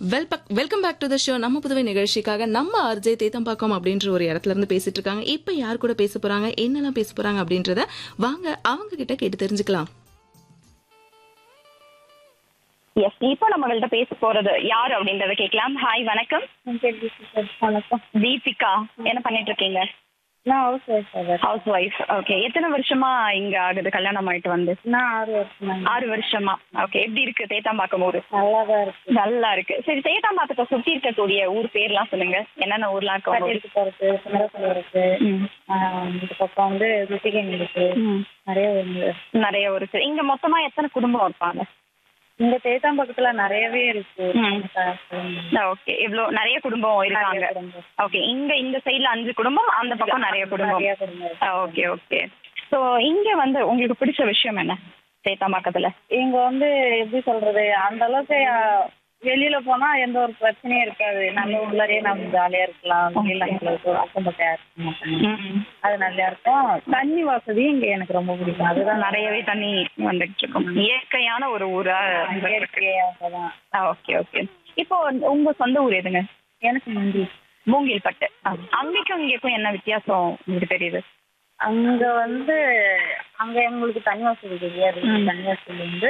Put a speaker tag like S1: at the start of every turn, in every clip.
S1: Well welcome back to the show நம்ம புதுவை நிகழ்ச்சிக்காக நம்ம ஆர்ஜே தேத்தம்பாக்கம் அப்படின்ற ஒரு இடத்துல இருந்து பேசிட்டு இருக்காங்க இப்ப யார் கூட பேச போறாங்க என்னெல்லாம் பேச போறாங்க அப்படின்றத வாங்க அவங்க கிட்ட கேட்டு தெரிஞ்சுக்கலாம்
S2: எஸ் இப்போ நம்மகள்ட்ட பேச போறது யார் அப்படின்றத கேட்கலாம் ஹாய் வணக்கம்
S3: வணக்கம்
S2: தீபிகா என்ன பண்ணிட்டு இருக்கீங்க
S3: நான் house wife sir
S2: house wife okay எத்தனை வருஷமா இங்க ஆகுது கல்யாணம் ஆயிட்டு வந்து
S3: நான் ஆறு வருஷம் தான்
S2: ஆறு வருஷமா ஓகே எப்படி இருக்கு தேத்தாம்பாக்கம் ஊரு
S3: நல்லா தான் இருக்கு
S2: நல்லா இருக்கு சரி தேத்தாம்பாக்கத்தை சுத்தி இருக்கக்கூடிய ஊர் பேர்லாம் சொல்லுங்க என்னென்ன ஊர்லாம் இருக்கு உங்க ஊரு?
S3: கட்டிருக்கு இருக்கு சிங்கப்பூர் இருக்கு
S2: ம்.
S3: ஆஹ் இந்த பக்கம் வந்து குட்டிகன் இருக்கு
S2: ம்.
S3: நிறைய வந்து
S2: நிறைய ஊர் இருக்கு இங்க மொத்தமா எத்தனை குடும்பம் இருப்பாங்க
S3: இங்க தேத்தாம்பக்கத்துல நிறையவே இருக்கு
S2: ம். ஓகே இவ்வளவு நிறைய குடும்பம் இருக்காங்க
S3: நிறைய குடும்பம்.
S2: ஓகே இங்க இந்த சைடுல அஞ்சு குடும்பம் அந்த பக்கம் நிறைய குடும்பம்
S3: நிறைய குடும்பம் இருக்கு.
S2: ஓகே ஓகே ஸோ இங்க வந்து உங்களுக்கு பிடிச்ச விஷயம் என்ன சேத்தாம்பாக்கத்துல
S3: இங்க வந்து எப்படி சொல்றது அந்த அளவுக்கு ஆஹ், வெளியில போனா எந்த ஒரு பிரச்சனையும் இருக்காது நம்ம உள்ளரே நம்ம ஜாலியா இருக்கலாம் வெளியில எங்களுக்கு அக்கம் பக்கம் யாரும் இருக்க மாட்டாங்க. அது நல்லா இருக்கும் தண்ணி வசதி இங்க எனக்கு ரொம்ப பிடிக்கும் அதுதான்
S2: நிறையவே தண்ணி வந்துட்டு இருக்கும் இயற்கையான ஒரு ஊரா இருக்கு
S3: இயற்கையாகதான்
S2: ஓகே ஓகே இப்போ உங்க சொந்த ஊர் எதுங்க
S3: எனக்கு முந்தி
S2: மூங்கில்பட்டு அங்கேக்கும் இங்கேக்கும் என்ன வித்தியாசம் உங்களுக்கு தெரியுது
S3: அங்க வந்து அங்க எங்களுக்கு தண்ணி வசதி கிடையாது
S2: ம்.
S3: தண்ணி வசதி வந்து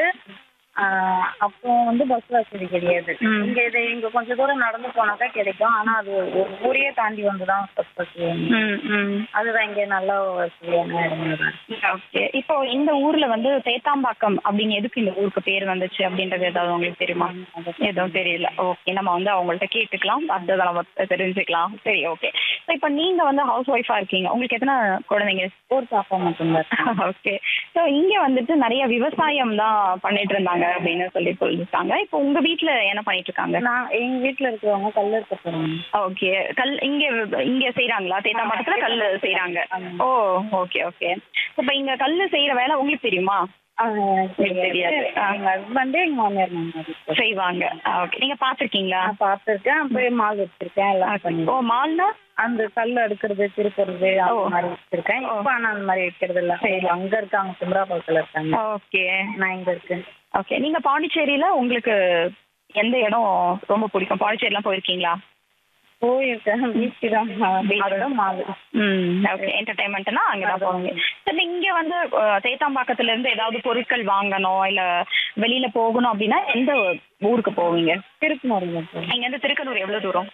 S3: ஆஹ், அப்போ வந்து பஸ் வசதி கிடையாது
S2: ம்.
S3: இங்க இது இங்க கொஞ்ச தூரம் நடந்து போனாக்கா கிடைக்கும் ஆனா அது ஒரு ஊரையே தாண்டி வந்துதான் பஸ் வசதி வேணும். அதுதான் இங்க நல்ல வசதியான இடங்கள் தான்
S2: ஓகே இப்போ இந்த ஊர்ல வந்து தேத்தாம்பாக்கம் அப்படின்னு எதுக்கு இந்த ஊருக்கு பேர் வந்துச்சு அப்படின்றது ஏதாவது உங்களுக்கு தெரியுமா எதுவும் தெரியல ஓகே நம்ம வந்து அவங்கள்ட்ட கேட்டுக்கலாம் அடுத்ததை நம்ம தெரிஞ்சுக்கலாம் சரி ஓகே ஸோ இப்போ நீங்க வந்து ஹவுஸ் ஒய்ஃபா இருக்கீங்க உங்களுக்கு எத்தனை குழந்தைங்க
S3: ஒரு பாப்பா மட்டும்தான்
S2: ஓகே ஸோ இங்க வந்துட்டு நிறைய விவசாயம் தான் பண்ணிட்டு இருந்தாங்க அப்படின்னு சொல்லி சொல்லிருக்காங்க இப்போ உங்க வீட்ல என்ன பண்ணிட்டு இருக்காங்க
S3: நான் எங்க வீட்டுல இருக்கிறவங்க கல்லு இருக்க போறாங்க
S2: ஓகே கல் இங்க இங்க செய்யறாங்களா தேத்தாம்பாக்கத்துல கல் செய்யறாங்க ஓ ஓகே ஓகே இப்போ இங்க கல் செய்யற வேலை உங்களுக்கு தெரியுமா
S3: தெரியாது
S2: தெரியாது.
S3: எங்க ஹஸ்பண்ட் எங்க மாமியார் மாமியார்
S2: செய்வாங்க ஓகே நீங்க பாத்திருக்கீங்களா
S3: நான் பார்த்திருக்கேன் போய் மால் வச்சிருக்கேன் எல்லாம் பண்ணி
S2: ஓ மால்னா
S3: அந்த கல் அடுக்கிறது திருப்புறது அந்த
S2: ஓ.
S3: மாதிரி வச்சிருக்கேன் இப்ப ஆனா அந்த மாதிரி வைக்கிறது இல்ல சரி அங்க இருக்காங்க குமராபாக்கத்துல இருக்காங்க
S2: ஓகே
S3: நான் இங்க இருக்கேன்
S2: ஓகே நீங்க பாண்டிச்சேரியில உங்களுக்கு எந்த இடம் ரொம்ப பிடிக்கும் பாண்டிச்சேரிலாம் போயிருக்கீங்களா
S3: போயிருக்கேன் பீச்சு தான் அதோட மால்
S2: ம் ஓகே என்டர்டைன்மெண்ட்னா அங்கதான் போவீங்க சரி இங்க வந்து அஹ், தேத்தாம்பாக்கத்துல இருந்து ஏதாவது பொருட்கள் வாங்கணும் இல்ல வெளியில போகணும் அப்படின்னா எந்த ஊருக்கு போவீங்க
S3: திருப்பூர்
S2: இங்க இருந்து திருக்கனூர் எவ்வளவு தூரம்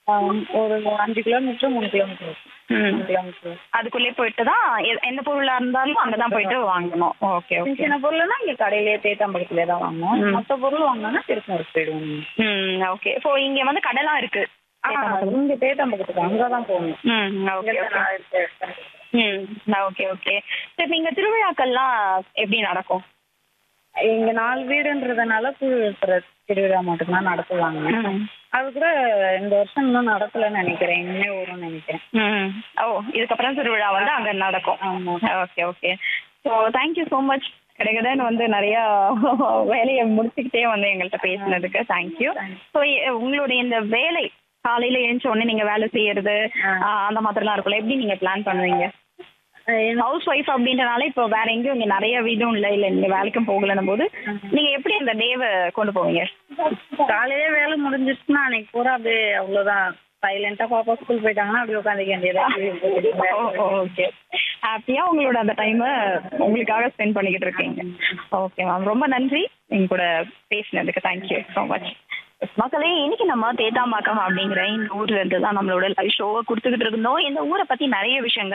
S3: ஒரு அஞ்சு கிலோமீட்டர் மூணு கிலோமீட்டர்
S2: ம்
S3: மூணு கிலோமீட்டர்
S2: அதுக்குள்ளே போயிட்டு தான் எ- எந்த பொருளா இருந்தாலும் அங்கதான் போயிட்டு வாங்கணும் ஓகே
S3: சின்ன
S2: ஓகே
S3: சின்ன பொருள்னா இங்க கடையிலேயே தேத்தாம்பக்கத்திலே தான் வாங்குவோம்
S2: ம்.
S3: மொத்த பொருள் வாங்கினா திருப்பூர் போயிடுவோம்
S2: ம் ஓகே இப்போ இங்க வந்து கடலாம் இருக்கு
S3: இங்க தேத்தாம்பக்கத்துக்கு அங்கதான் போகணும்
S2: ம் ஓகே
S3: இங்க
S2: ஓகே
S3: நான் இருக்கேன்.
S2: ம் ஓகே ஓகே சரி இங்க திருவிழாக்கள்லாம் எப்படி நடக்கும்
S3: எங்க நாலு வீடுன்றதுனால கூழ் ஊத்துற திருவிழா மட்டும்தான் நடத்துவாங்க
S2: ம்
S3: அது கூட இந்த வருஷம் இன்னும் நடக்கலன்னு நினைக்கிறேன் இனிமே வரும்னு நினைக்கிறேன்
S2: ம் ஓ இதுக்கப்புறம் திருவிழா வந்து அங்க நடக்கும்
S3: ஆமா
S2: okay okay so thank you so much கிடைக்கதன்னு வந்து நிறைய வேலையை முடிச்சுக்கிட்டே வந்து எங்கள்கிட்ட பேசினதுக்கு தேங்க்யூ ஸோ உங்களுடைய இந்த வேலை காலையில எழுந்த உடனே நீங்க வேலை செய்யறது
S3: ஆ.
S2: ஆ, அந்த மாதிரிலாம் இருக்கும்ல எப்படி நீங்க பிளான் பண்ணுவீங்க ஹவுஸ் ஒய்ஃப் அப்படின்றனால இப்போ வேற எங்கேயும் இங்க நிறைய வீடும் இல்ல இல்ல நீங்க வேலைக்கும் போகலன்னும் போது நீங்க எப்படி அந்த டேவை கொண்டு போவீங்க
S3: காலையிலே வேலை முடிஞ்சிருச்சுன்னா அன்னைக்கு பூரா அப்படியே அவ்வளவுதான் சைலண்டா பாப்பா ஸ்கூல் போயிட்டாங்கன்னா அப்படியே உட்காந்துக்க வேண்டியதா
S2: ஓகே ஹாப்பியா உங்களோட அந்த டைமை உங்களுக்காக ஸ்பெண்ட் பண்ணிக்கிட்டு இருக்கீங்க ஓகே மேம் ரொம்ப நன்றி எங்க கூட பேசினதுக்கு தேங்க்யூ ஸோ மச் மக்களே இன்னைக்கு நம்ம தேத்தாம்பாக்கம் அப்படிங்கிற இந்த ஊர்ல இருந்து தான் நம்மளோட லைவ் ஷோவை கொடுத்துக்கிட்டு இருந்தோம் இந்த ஊரை பத்தி நிறைய விஷயங்கள்